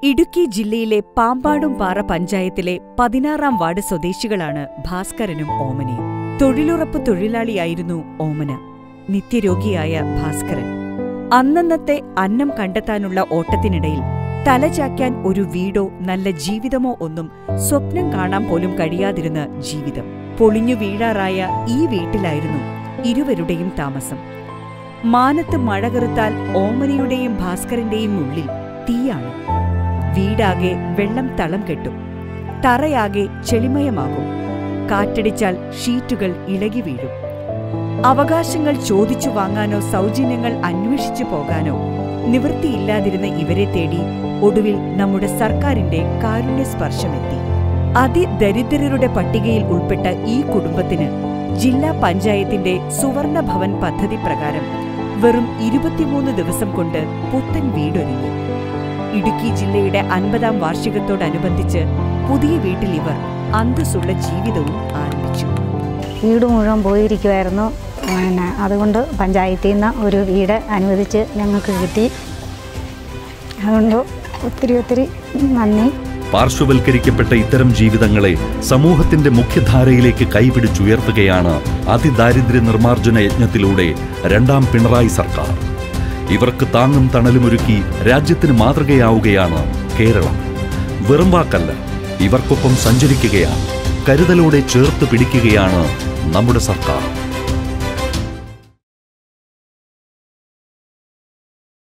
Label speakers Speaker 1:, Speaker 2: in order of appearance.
Speaker 1: ഇടുക്കി ജില്ലയിലെ പാമ്പാടുംപാറ പഞ്ചായത്തിലെ പതിനാറാം വാർഡ് സ്വദേശികളാണ് ഭാസ്കരനും ഓമനയും തൊഴിലുറപ്പ് തൊഴിലാളിയായിരുന്നു ഓമന നിത്യരോഗിയായ ഭാസ്കരൻ അന്നന്നത്തെ അന്നം കണ്ടെത്താനുള്ള ഓട്ടത്തിനിടയിൽ തലചായ്ക്കാൻ ഒരു വീടോ നല്ല ജീവിതമോ ഒന്നും സ്വപ്നം കാണാൻ പോലും കഴിയാതിരുന്ന ജീവിതം പൊളിഞ്ഞു വീഴാറായ ഈ വീട്ടിലായിരുന്നു ഇരുവരുടെയും താമസം മാനത്ത് മഴ കറുത്താൽ ഓമനയുടെയും ഭാസ്കരന്റെയും ഉള്ളിൽ തീയാണ് വീടാകെ വെള്ളം തളം കെട്ടും തറയാകെ ചെളിമയമാകും കാറ്റടിച്ചാൽ ഷീറ്റുകൾ ഇളകി വീഴും അവകാശങ്ങൾ ചോദിച്ചു വാങ്ങാനോ സൗജന്യങ്ങൾ അന്വേഷിച്ചു പോകാനോ നിവൃത്തിയില്ലാതിരുന്ന ഇവരെ തേടി ഒടുവിൽ നമ്മുടെ സർക്കാരിന്റെ കാരുണ്യ സ്പർശമെത്തി അതിദരിദ്രരുടെ പട്ടികയിൽ ഉൾപ്പെട്ട ഈ കുടുംബത്തിന് ജില്ലാ പഞ്ചായത്തിന്റെ സുവർണ ഭവൻ പദ്ധതി പ്രകാരം വെറും ഇരുപത്തിമൂന്ന് ദിവസം കൊണ്ട് പുത്തൻ വീടൊരുങ്ങി ഇടുക്കി ജില്ലയുടെ അൻപതാം വാർഷികത്തോടനുബന്ധിച്ച് പുതിയ വീട്ടിൽ ഇവർ അന്തസ്സുള്ള ജീവിതവും ആരംഭിച്ചു
Speaker 2: വീട് മുഴുവൻ പോയിരിക്കുമായിരുന്നു പിന്നെ അതുകൊണ്ട് പഞ്ചായത്തിൽ നിന്ന് ഒരു വീട് അനുവദിച്ച് ഞങ്ങൾക്ക് കിട്ടി അതുകൊണ്ട് ഒത്തിരി ഒത്തിരി നന്ദി
Speaker 3: പാർശ്വവൽക്കരിക്കപ്പെട്ട ഇത്തരം ജീവിതങ്ങളെ സമൂഹത്തിന്റെ മുഖ്യധാരയിലേക്ക് കൈപിടിച്ചുയർത്തുകയാണ് അതിദാരിദ്ര്യ നിർമ്മാർജ്ജന യജ്ഞത്തിലൂടെ രണ്ടാം പിണറായി സർക്കാർ ഇവർക്ക് താങ്ങും തണലുമൊരുക്കി രാജ്യത്തിന് മാതൃകയാവുകയാണ് കേരളം വെറും വാക്കല്ല ഇവർക്കൊപ്പം സഞ്ചരിക്കുകയാണ് കരുതലോടെ ചേർത്ത് പിടിക്കുകയാണ് നമ്മുടെ സർക്കാർ